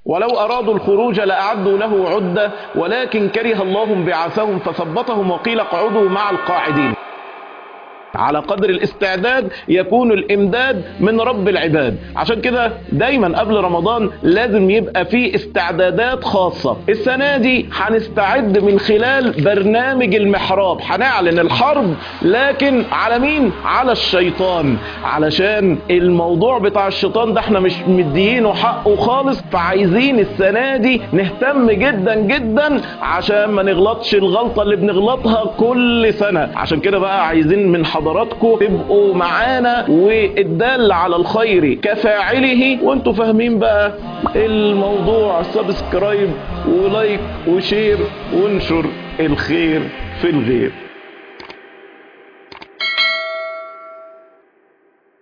ولو أرادوا الخروج لأعدوا له عدة ولكن كره الله بعثهم فثبتهم وقيل اقعدوا مع القاعدين على قدر الاستعداد يكون الامداد من رب العباد عشان كده دايما قبل رمضان لازم يبقى في استعدادات خاصة السنة دي هنستعد من خلال برنامج المحراب هنعلن الحرب لكن على مين على الشيطان علشان الموضوع بتاع الشيطان ده احنا مش مديينه حقه خالص فعايزين السنة دي نهتم جدا جدا عشان ما نغلطش الغلطة اللي بنغلطها كل سنة عشان كده بقى عايزين من حضراتكم تبقوا معانا والدال على الخير كفاعله وانتوا فاهمين بقى الموضوع سبسكرايب ولايك وشير وانشر الخير في الغير